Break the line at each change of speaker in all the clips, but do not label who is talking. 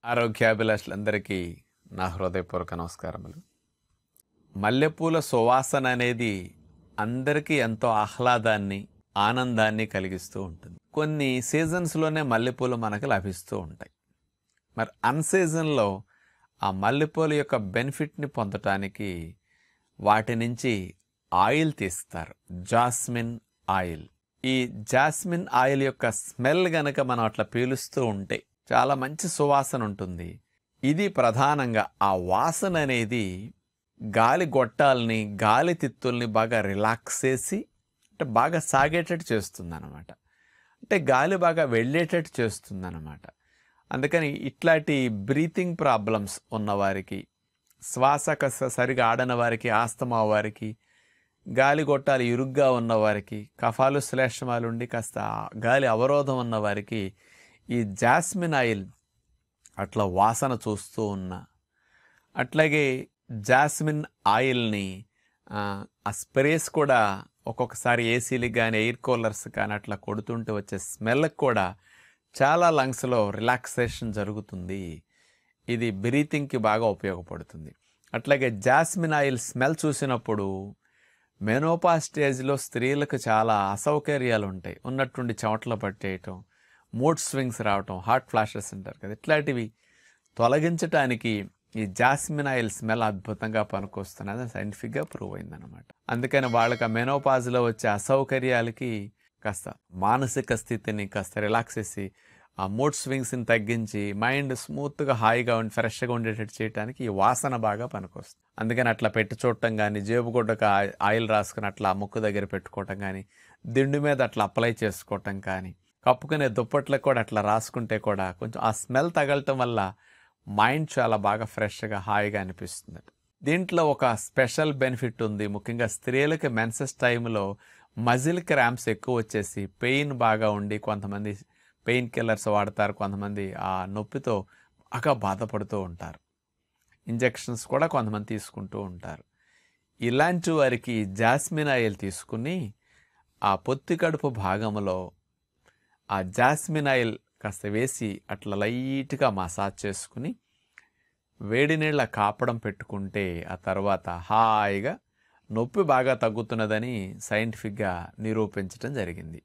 ఆరోగ్యాభిలాషులందరికీ నా హృదయపూర్వక నమస్కారములు మల్లెపూల సువాసన అనేది అందరికీ ఎంతో ఆహ్లాదాన్ని ఆనందాన్ని కలిగిస్తూ ఉంటుంది కొన్ని సీజన్స్లోనే మల్లెపూలు మనకు లభిస్తూ ఉంటాయి మరి అన్ సీజన్లో ఆ మల్లెపూల యొక్క బెనిఫిట్ని పొందటానికి వాటి నుంచి ఆయిల్ తీస్తారు జాస్మిన్ ఆయిల్ ఈ జాస్మిన్ ఆయిల్ యొక్క స్మెల్ గనక మనం అట్లా పీలుస్తూ ఉంటే చాలా మంచి సువాసన ఉంటుంది ఇది ప్రధానంగా ఆ వాసన అనేది గాలి గొట్టాలని గాలి తిత్తుల్ని బాగా రిలాక్స్ చేసి అంటే బాగా సాగేటట్టు చేస్తుంది అనమాట అంటే గాలి బాగా వెళ్ళేటట్టు చేస్తుంది అనమాట అందుకని ఇట్లాంటి బ్రీతింగ్ ప్రాబ్లమ్స్ ఉన్నవారికి శ్వాస కస సరిగా ఆడని వారికి ఆస్తమా వారికి గాలి గొట్టాలు ఇరుగ్గా ఉన్నవారికి కఫాలు శ్లేషమాలు ఉండి కాస్త గాలి అవరోధం ఉన్న వారికి ఈ జాస్మిన్ ఆయిల్ అట్లా వాసన చూస్తూ ఉన్నా అట్లాగే జాస్మిన్ ఆయిల్ని ఆ, ఆ స్ప్రేస్ కూడా ఒక్కొక్కసారి ఏసీలకు కానీ ఎయిర్ కూలర్స్ కానీ అట్లా కొడుతుంటే వచ్చే స్మెల్కి కూడా చాలా లంగ్స్లో రిలాక్సేషన్ జరుగుతుంది ఇది బ్రీతింగ్కి బాగా ఉపయోగపడుతుంది అట్లాగే జాస్మిన్ ఆయిల్ స్మెల్ చూసినప్పుడు మెనోపా స్టేజ్లో స్త్రీలకు చాలా అసౌకర్యాలు ఉంటాయి ఉన్నట్టుండి చెమటలు పట్టేయటం మూడ్ స్వింగ్స్ రావటం హార్ట్ ఫ్లాషెస్ అంటారు కదా ఇట్లాంటివి తొలగించటానికి ఈ జాస్మిన్ ఆయిల్ స్మెల్ అద్భుతంగా పనికొస్తున్నది సైంటిఫిక్గా ప్రూవ్ అయిందనమాట అందుకని వాళ్ళకి ఆ మెనోపాజ్లో వచ్చే అసౌకర్యాలకి కాస్త మానసిక స్థితిని కాస్త రిలాక్స్ చేసి ఆ మూడ్ స్వింగ్స్ని తగ్గించి మైండ్ స్మూత్గా హాయిగా ఉండి ఫ్రెష్గా ఉండేటట్టు చేయడానికి ఈ వాసన బాగా పనికొస్తుంది అందుకని అట్లా పెట్టి చూడటం కానీ జేబు గుడ్డకు ఆ- ఆయిల్ రాసుకుని అట్లా ఆ ముక్కు దగ్గర పెట్టుకోవటం కానీ దిండు మీద అట్లా అప్లై చేసుకోవటం కానీ కప్పుకునే దుప్పట్లకు కూడా అట్లా రాసుకుంటే కూడా కొంచెం ఆ స్మెల్ తగలటం వల్ల మైండ్ చాలా బాగా ఫ్రెష్గా హాయిగా అనిపిస్తుంది దీంట్లో ఒక స్పెషల్ బెనిఫిట్ ఉంది ముఖ్యంగా స్త్రీలకి మెన్సెస్ టైంలో మజిల్ క్రాంప్స్ ఎక్కువ వచ్చేసి పెయిన్ బాగా ఉండి కొంతమంది పెయిన్ కిల్లర్స్ వాడతారు కొంతమంది ఆ నొప్పితో బాగా బాధపడుతూ ఉంటారు ఇంజెక్షన్స్ కూడా కొంతమంది తీసుకుంటూ ఉంటారు ఇలాంటి వారికి జాస్మిన్ ఆయిల్ తీసుకుని ఆ పొత్తి కడుపు భాగంలో ఆ జాస్మిన్ ఆయిల్ కాస్త వేసి అట్లా లైట్గా మసాజ్ చేసుకుని వేడి నీళ్ళ కాపడం పెట్టుకుంటే ఆ తర్వాత హాయిగా నొప్పి బాగా తగ్గుతున్నదని సైంటిఫిక్గా నిరూపించడం జరిగింది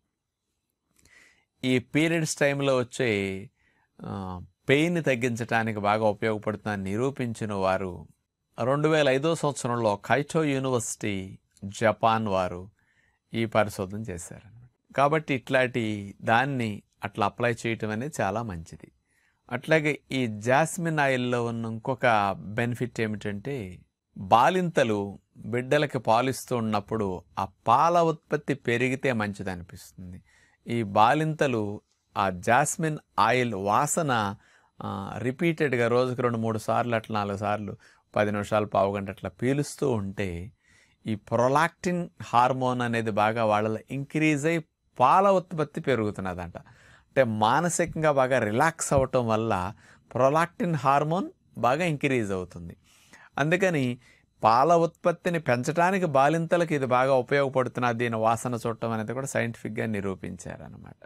ఈ పీరియడ్స్ టైంలో వచ్చే ఆ, పెయిన్ తగ్గించడానికి బాగా ఉపయోగపడుతుందని నిరూపించిన వారు రెండు వేల ఐదో సంవత్సరంలో కైటో యూనివర్సిటీ జపాన్ వారు ఈ పరిశోధన చేశారు కాబట్టి ఇట్లాంటి దాన్ని అట్లా అప్లై చేయటం అనేది చాలా మంచిది అట్లాగే ఈ జాస్మిన్ ఆయిల్లో ఉన్న ఇంకొక బెనిఫిట్ ఏమిటంటే బాలింతలు బిడ్డలకి పాలిస్తూ ఉన్నప్పుడు ఆ పాల ఉత్పత్తి పెరిగితే మంచిది అనిపిస్తుంది ఈ బాలింతలు ఆ జాస్మిన్ ఆయిల్ వాసన రిపీటెడ్గా రోజుకు రెండు మూడు సార్లు అట్లా నాలుగు సార్లు పది నిమిషాలు పావు గంట అట్లా పీలుస్తూ ఉంటే ఈ ప్రొలాక్టిన్ హార్మోన్ అనేది బాగా వాళ్ళలో ఇంక్రీజ్ అయి పాల ఉత్పత్తి పెరుగుతున్నదంట అంటే మానసికంగా బాగా రిలాక్స్ అవ్వటం వల్ల ప్రొలాక్టిన్ హార్మోన్ బాగా ఇంక్రీజ్ అవుతుంది అందుకని పాల ఉత్పత్తిని పెంచడానికి బాలింతలకు ఇది బాగా ఉపయోగపడుతున్నది దీని వాసన చూడటం అనేది కూడా సైంటిఫిక్గా నిరూపించారనమాట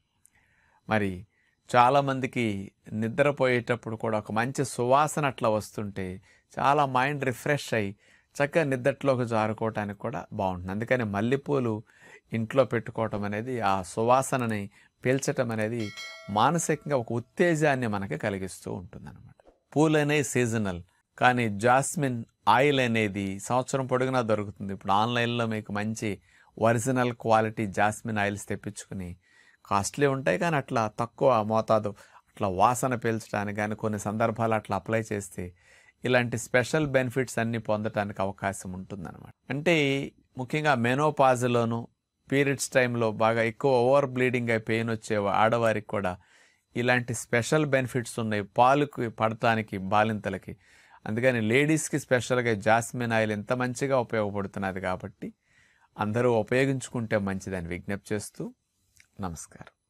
మరి చాలామందికి నిద్రపోయేటప్పుడు కూడా ఒక మంచి సువాసన అట్లా వస్తుంటే చాలా మైండ్ రిఫ్రెష్ అయ్యి చక్కగా నిద్రలోకి జారుకోవటానికి కూడా బాగుంటుంది అందుకని మల్లెపూలు ఇంట్లో పెట్టుకోవటం అనేది ఆ సువాసనని పీల్చటం అనేది మానసికంగా ఒక ఉత్తేజాన్ని మనకి కలిగిస్తూ ఉంటుందన్నమాట పూలు అనేవి సీజనల్ కానీ జాస్మిన్ ఆయిల్ అనేది సంవత్సరం పొడుగునా దొరుకుతుంది ఇప్పుడు ఆన్లైన్లో మీకు మంచి ఒరిజినల్ క్వాలిటీ జాస్మిన్ ఆయిల్స్ తెప్పించుకుని కాస్ట్లీ ఉంటాయి కానీ అట్లా తక్కువ మోతాదు అట్లా వాసన పీల్చడానికి కానీ కొన్ని సందర్భాలు అట్లా అప్లై చేస్తే ఇలాంటి స్పెషల్ బెనిఫిట్స్ అన్నీ పొందడానికి అవకాశం ఉంటుందన్నమాట అంటే ముఖ్యంగా మెనోపాజ్లోను పీరియడ్స్ టైంలో బాగా ఎక్కువ ఓవర్ బ్లీడింగ్ అయి పెయిన్ వచ్చే ఆడవారికి కూడా ఇలాంటి స్పెషల్ బెనిఫిట్స్ ఉన్నాయి పాలుకి పడటానికి బాలింతలకి అందుకని లేడీస్కి స్పెషల్గా జాస్మిన్ ఆయిల్ ఎంత మంచిగా ఉపయోగపడుతున్నది కాబట్టి అందరూ ఉపయోగించుకుంటే మంచిదని విజ్ఞప్తి చేస్తూ నమస్కారం